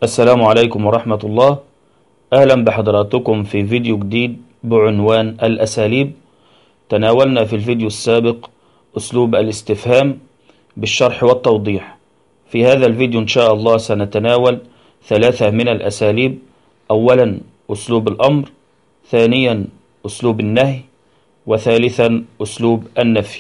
السلام عليكم ورحمة الله أهلا بحضراتكم في فيديو جديد بعنوان الأساليب تناولنا في الفيديو السابق أسلوب الاستفهام بالشرح والتوضيح في هذا الفيديو إن شاء الله سنتناول ثلاثة من الأساليب أولا أسلوب الأمر ثانيا أسلوب النهي وثالثا أسلوب النفي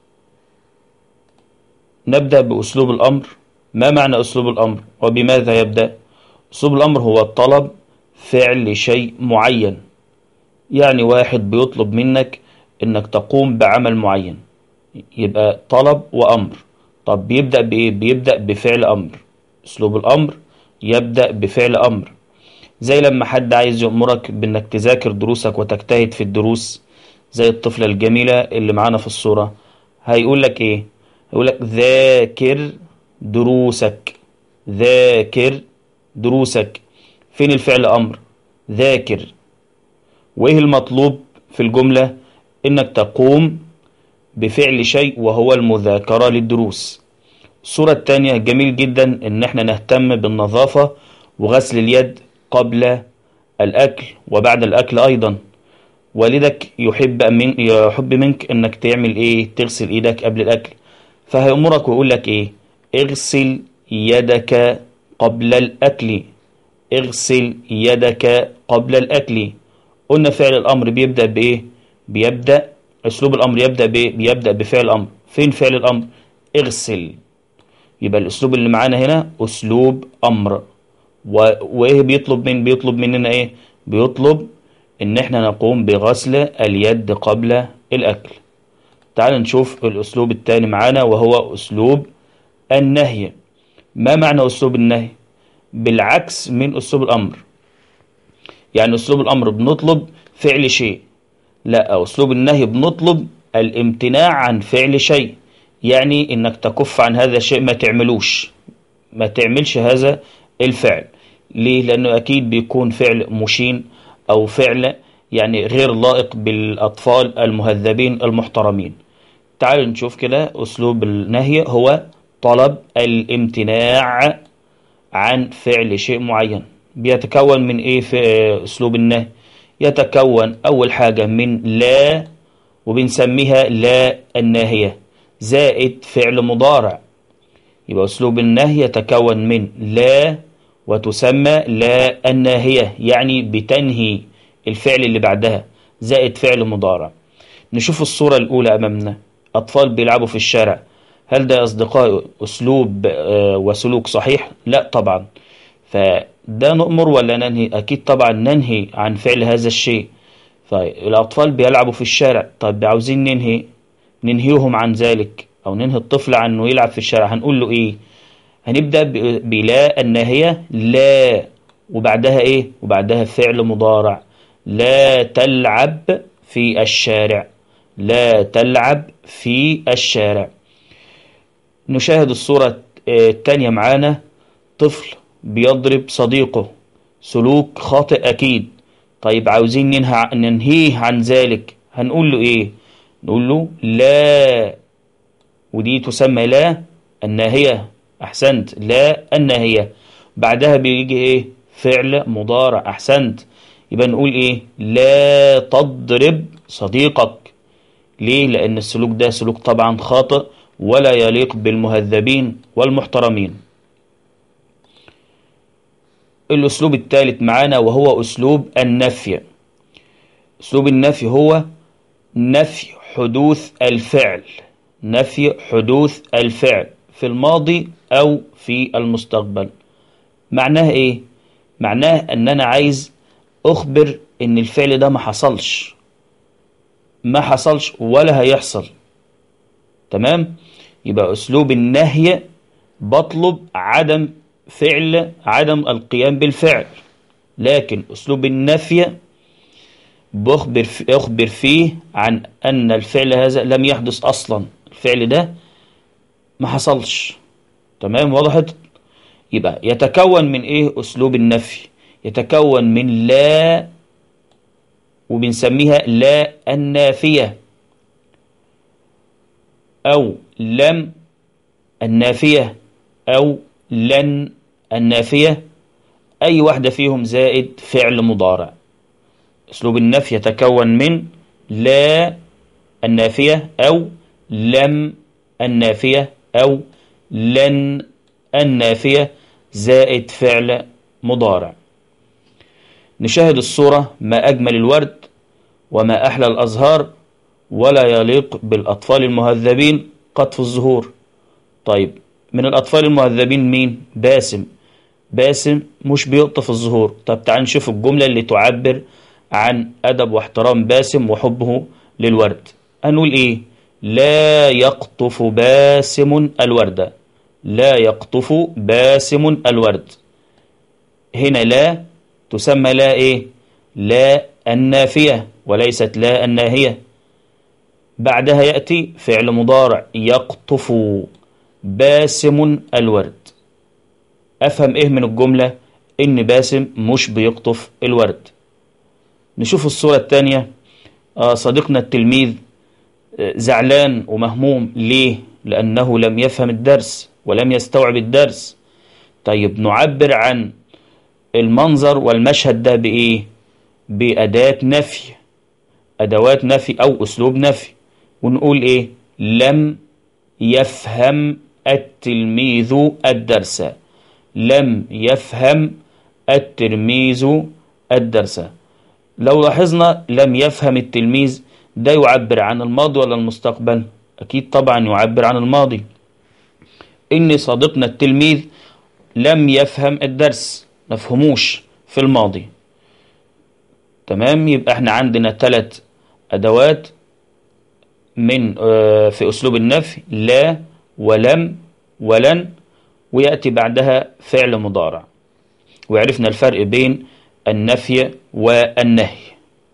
نبدأ بأسلوب الأمر ما معنى أسلوب الأمر وبماذا يبدأ أسلوب الأمر هو طلب فعل شيء معين يعني واحد بيطلب منك إنك تقوم بعمل معين يبقى طلب وأمر طب بيبدأ بإيه؟ بيبدأ بفعل أمر أسلوب الأمر يبدأ بفعل أمر زي لما حد عايز يأمرك بإنك تذاكر دروسك وتجتهد في الدروس زي الطفلة الجميلة اللي معانا في الصورة هيقول لك إيه؟ هيقول لك ذاكر دروسك ذاكر دروسك فين الفعل أمر ذاكر وإيه المطلوب في الجملة إنك تقوم بفعل شيء وهو المذاكرة للدروس الصورة الثانية جميل جدا إن احنا نهتم بالنظافة وغسل اليد قبل الأكل وبعد الأكل أيضا والدك يحب من يحب منك إنك تعمل إيه تغسل إيدك قبل الأكل فهيأمرك ويقول لك إيه اغسل يدك قبل الأكل اغسل يدك قبل الأكل قلنا فعل الأمر بيبدأ بإيه بيبدأ أسلوب الأمر يبدأ بإيه بيبدأ بفعل الأمر فين فعل الأمر اغسل يبقى الأسلوب اللي معانا هنا أسلوب أمر و... وإيه بيطلب من بيطلب مننا إيه بيطلب إن إحنا نقوم بغسل اليد قبل الأكل تعال نشوف الأسلوب الثاني معانا وهو أسلوب النهي ما معنى أسلوب النهي بالعكس من أسلوب الأمر يعني أسلوب الأمر بنطلب فعل شيء لا أسلوب النهي بنطلب الامتناع عن فعل شيء يعني إنك تكف عن هذا الشيء ما تعملوش ما تعملش هذا الفعل ليه لأنه أكيد بيكون فعل مشين أو فعل يعني غير لائق بالأطفال المهذبين المحترمين تعالوا نشوف كده أسلوب النهي هو طلب الامتناع عن فعل شيء معين بيتكون من ايه في اسلوب النهي يتكون اول حاجة من لا وبنسميها لا الناهية زائد فعل مضارع يبقى اسلوب النهي يتكون من لا وتسمى لا الناهية يعني بتنهي الفعل اللي بعدها زائد فعل مضارع نشوف الصورة الاولى امامنا اطفال بيلعبوا في الشارع هل ده يا أصدقائي أسلوب وسلوك صحيح؟ لا طبعا فده نؤمر ولا ننهي؟ أكيد طبعا ننهي عن فعل هذا الشيء فالأطفال بيلعبوا في الشارع طيب عاوزين ننهي ننهيهم عن ذلك أو ننهي الطفل عن أنه يلعب في الشارع هنقول له إيه؟ هنبدأ بلا الناهية لا وبعدها إيه؟ وبعدها فعل مضارع لا تلعب في الشارع لا تلعب في الشارع نشاهد الصورة الثانية معانا طفل بيضرب صديقه سلوك خاطئ أكيد طيب عاوزين ننهى ننهيه عن ذلك هنقول له إيه نقول له لا ودي تسمى لا الناهية أحسنت لا الناهية بعدها بيجي إيه فعل مضارع أحسنت يبقى نقول إيه لا تضرب صديقك ليه لأن السلوك ده سلوك طبعا خاطئ ولا يليق بالمهذبين والمحترمين الأسلوب الثالث معانا وهو أسلوب النفي أسلوب النفي هو نفي حدوث الفعل نفي حدوث الفعل في الماضي أو في المستقبل معناه إيه؟ معناه أن أنا عايز أخبر أن الفعل ده ما حصلش ما حصلش ولا هيحصل تمام يبقى أسلوب النهي بطلب عدم فعل عدم القيام بالفعل لكن أسلوب النفي بخبر أخبر فيه عن أن الفعل هذا لم يحدث أصلا الفعل ده ما حصلش تمام وضحت يبقى يتكون من إيه أسلوب النفي يتكون من لا وبنسميها لا النافية أو لم النافية أو لن النافية أي واحدة فيهم زائد فعل مضارع أسلوب النفي يتكون من لا النافية أو لم النافية أو لن النافية زائد فعل مضارع نشاهد الصورة ما أجمل الورد وما أحلى الأزهار ولا يليق بالأطفال المهذبين قطف الزهور طيب من الأطفال المهذبين مين؟ باسم باسم مش بيقطف الزهور طب تعال نشوف الجملة اللي تعبر عن أدب واحترام باسم وحبه للورد هنقول إيه لا يقطف باسم الوردة لا يقطف باسم الورد هنا لا تسمى لا إيه لا النافية وليست لا الناهية بعدها يأتي فعل مضارع يقطف باسم الورد أفهم إيه من الجملة إن باسم مش بيقطف الورد نشوف الصورة الثانية آه صديقنا التلميذ آه زعلان ومهموم ليه لأنه لم يفهم الدرس ولم يستوعب الدرس طيب نعبر عن المنظر والمشهد ده بإيه بأداة نفي أدوات نفي أو أسلوب نفي ونقول إيه لم يفهم التلميذ الدرس لم يفهم التلميذ الدرس لو لاحظنا لم يفهم التلميذ ده يعبر عن الماضي ولا المستقبل أكيد طبعا يعبر عن الماضي إن صديقنا التلميذ لم يفهم الدرس مفهموش في الماضي تمام يبقى احنا عندنا ثلاث أدوات من في أسلوب النفي لا ولم ولن ويأتي بعدها فعل مضارع وعرفنا الفرق بين النفي والنهي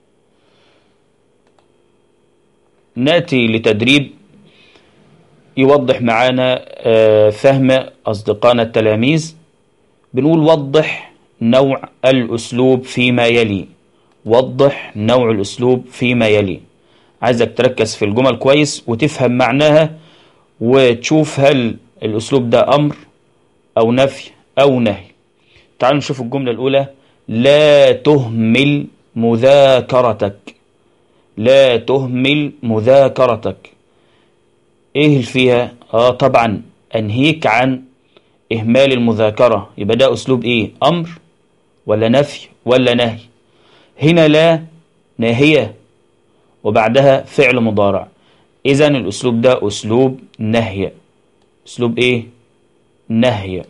نأتي لتدريب يوضح معانا فهم أصدقائنا التلاميذ بنقول وضح نوع الأسلوب فيما يلي وضح نوع الأسلوب فيما يلي عايزك تركز في الجمل كويس وتفهم معناها وتشوف هل الأسلوب ده أمر أو نفي أو نهي تعالوا نشوف الجملة الأولى لا تهمل مذاكرتك لا تهمل مذاكرتك ايه اللي فيها اه طبعا انهيك عن اهمال المذاكرة يبقى ده اسلوب ايه امر ولا نفي ولا نهي هنا لا ناهية وبعدها فعل مضارع اذا الاسلوب ده اسلوب نهي اسلوب ايه نهي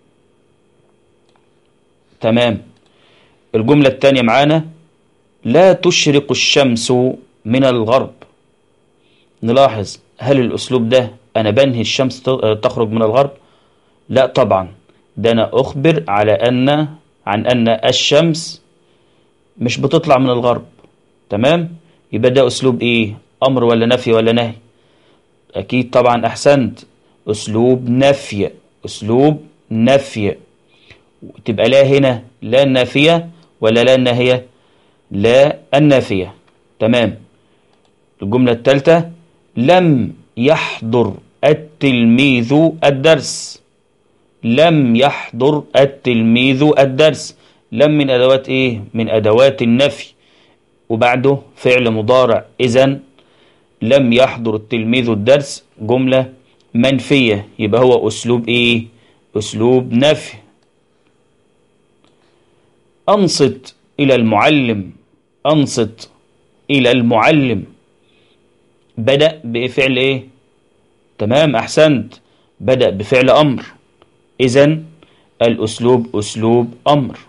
تمام الجملة الثانية معانا لا تشرق الشمس من الغرب نلاحظ هل الأسلوب ده أنا بنهي الشمس تخرج من الغرب لا طبعا ده أنا أخبر على أن عن أن الشمس مش بتطلع من الغرب تمام يبقى ده أسلوب إيه أمر ولا نفي ولا نهي أكيد طبعا أحسنت أسلوب نفي أسلوب نفي تبقى لا هنا لا النافية ولا لا الناهية لا النافية تمام الجملة الثالثة لم يحضر التلميذ الدرس لم يحضر التلميذ الدرس لم من أدوات إيه؟ من أدوات النفي وبعده فعل مضارع إذن لم يحضر التلميذ الدرس جملة منفية يبقى هو أسلوب إيه؟ أسلوب نفي أنصت إلى المعلم أنصت إلى المعلم بدأ بفعل إيه؟ تمام أحسنت بدأ بفعل أمر إذا الأسلوب أسلوب أمر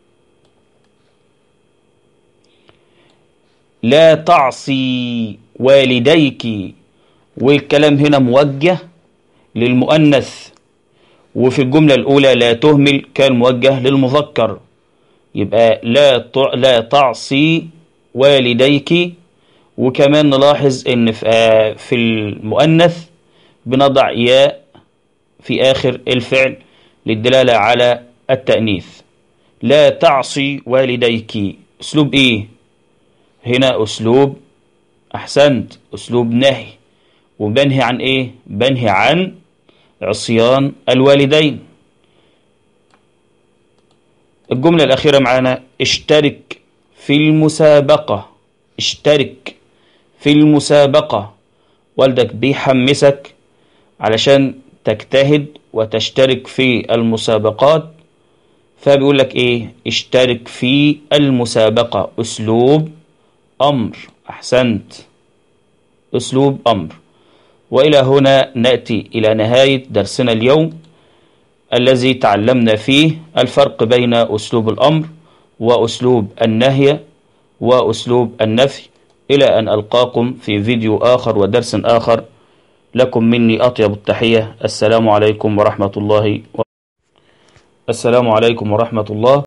لا تعصي والديك والكلام هنا موجه للمؤنث وفي الجملة الأولى لا تهمل كان موجه للمذكر يبقى لا لا تعصي والديك وكمان نلاحظ ان في المؤنث بنضع ياء في آخر الفعل للدلالة على التأنيث لا تعصي والديك أسلوب إيه هنا أسلوب أحسنت أسلوب نهي وبنهي عن إيه بنهي عن عصيان الوالدين الجملة الأخيرة معانا اشترك في المسابقة اشترك في المسابقة والدك بيحمسك علشان تجتهد وتشترك في المسابقات فبيقول لك ايه اشترك في المسابقة اسلوب امر احسنت اسلوب امر والى هنا ناتي الى نهايه درسنا اليوم الذي تعلمنا فيه الفرق بين اسلوب الامر واسلوب النهي واسلوب النفي الى ان القاكم في فيديو اخر ودرس اخر لكم مني اطيب التحيه السلام عليكم ورحمه الله و... السلام عليكم ورحمه الله